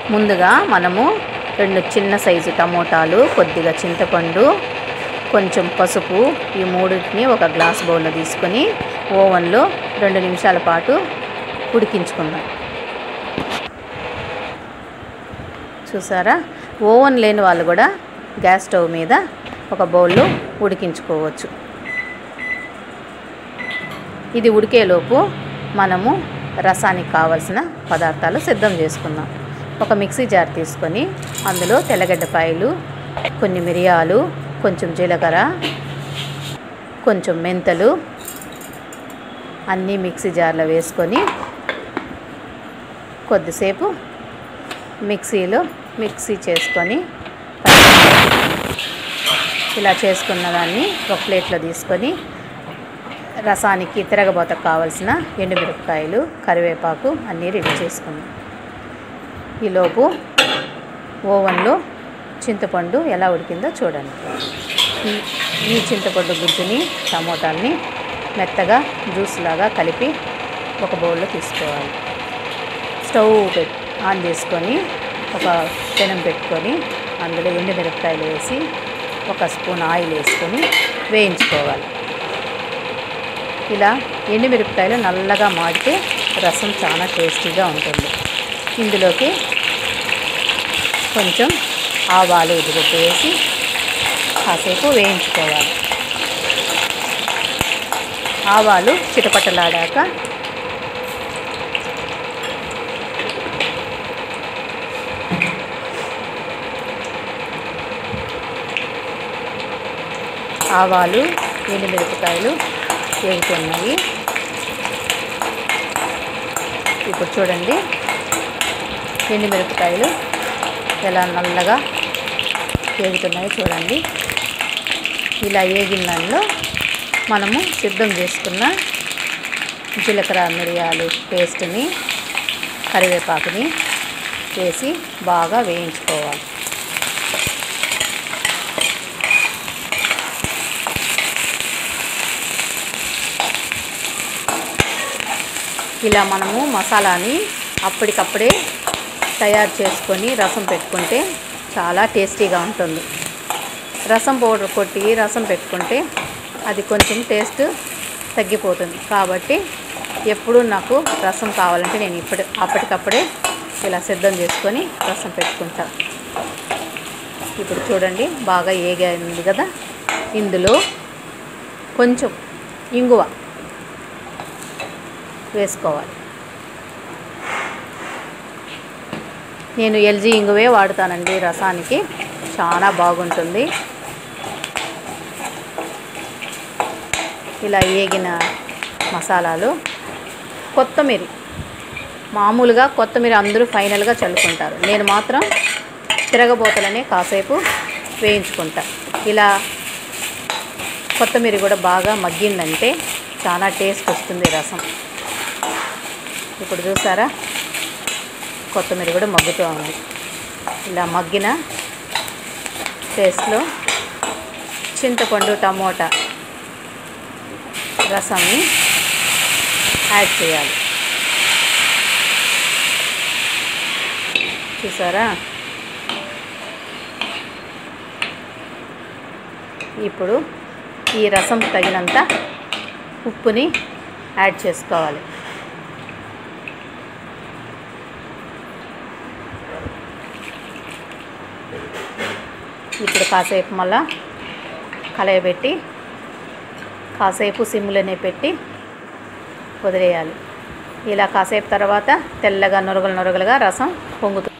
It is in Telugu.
ముందుగా మనము రెండు చిన్న సైజు టమోటాలు కొద్దిగా చింతపండు కొంచెం పసుపు ఈ మూడింటిని ఒక గ్లాస్ బౌల్లో తీసుకొని ఓవెన్లో రెండు నిమిషాల పాటు ఉడికించుకుందాం చూసారా ఓవెన్ లేని వాళ్ళు కూడా గ్యాస్ స్టవ్ మీద ఒక బౌల్లో ఉడికించుకోవచ్చు ఇది ఉడికేలోపు మనము రసానికి కావలసిన పదార్థాలు సిద్ధం చేసుకుందాం ఒక మిక్సీ జార్ తీసుకొని అందులో తెల్లగడ్డపాయలు కొన్ని మిరియాలు కొంచెం జీలకర్ర కొంచెం మెంతలు అన్నీ మిక్సీ జార్లో వేసుకొని కొద్దిసేపు మిక్సీలో మిక్సీ చేసుకొని ఇలా చేసుకున్న దాన్ని ఒక ప్లేట్లో తీసుకొని రసానికి తిరగబోతకు కావలసిన ఎండుమిరపకాయలు కరివేపాకు అన్నీ రెడీ చేసుకున్నాం ఈలోపు ఓవెన్లో చింతపండు ఎలా ఉడికిందో చూడండి ఈ ఈ చింతపండు గుజ్జుని టమోటాల్ని మెత్తగా జ్యూస్ లాగా కలిపి ఒక బౌల్లో తీసుకోవాలి స్టవ్ పెట్ ఆన్ చేసుకొని ఒక పెనం పెట్టుకొని అందులో ఎండుమిరపకాయలు వేసి ఒక స్పూన్ ఆయిల్ వేసుకొని వేయించుకోవాలి ఇలా ఎండుమిరపకాయలు నల్లగా మాడితే రసం చాలా టేస్టీగా ఉంటుంది ఇందులోకి కొంచెం ఆవాలు ఉద్దిపప్పు వేసి కాసేపు వేయించుకోవాలి ఆవాలు చిటపటలాడాక ఆవాలు ఎండుమిరపకాయలు వేగుతున్నాయి ఇప్పుడు చూడండి ఎండుమిరపకాయలు ఎలా నల్లగా వేగుతున్నాయో చూడండి ఇలా వేగిన దానిలో మనము సిద్ధం చేసుకున్న జీలకర్ర మిరియాలు పేస్ట్ని కరివేపాకుని వేసి బాగా వేయించుకోవాలి ఇలా మనము మసాలాని అప్పటికప్పుడే తయారు చేసుకొని రసం పెట్టుకుంటే చాలా టేస్టీగా ఉంటుంది రసం పౌడర్ కొట్టి రసం పెట్టుకుంటే అది కొంచెం టేస్ట్ తగ్గిపోతుంది కాబట్టి ఎప్పుడు నాకు రసం కావాలంటే నేను ఇప్పుడు అప్పటికప్పుడే ఇలా సిద్ధం చేసుకొని రసం పెట్టుకుంటా ఇప్పుడు చూడండి బాగా ఏగింది కదా ఇందులో కొంచెం ఇంగువ వేసుకోవాలి నేను ఎల్జీ ఇంగువే వాడుతానండి రసానికి చాలా బాగుంటుంది ఇలా ఏగిన మసాలాలు కొత్తిమీర మామూలుగా కొత్తిమీర అందరూ ఫైనల్గా చల్లుకుంటారు నేను మాత్రం తిరగబోతలనే కాసేపు వేయించుకుంటా ఇలా కొత్తిమీర కూడా బాగా మగ్గిందంటే చాలా టేస్ట్ వస్తుంది రసం ఇప్పుడు చూసారా కొత్తిమీర కూడా మగ్గుతూ ఉంది ఇలా మగ్గిన పేస్ట్లో చింతపండు టమోటా రసంని యాడ్ చేయాలి చూసారా ఇప్పుడు ఈ రసం తగినంత ఉప్పుని యాడ్ చేసుకోవాలి ఇప్పుడు కాసేపు మళ్ళా కలయబెట్టి కాసేపు సిమ్లోనే పెట్టి వదిలేయాలి ఇలా కాసేపు తర్వాత తెల్లగా నొరగలు నొరగలుగా రసం పొంగుతుంది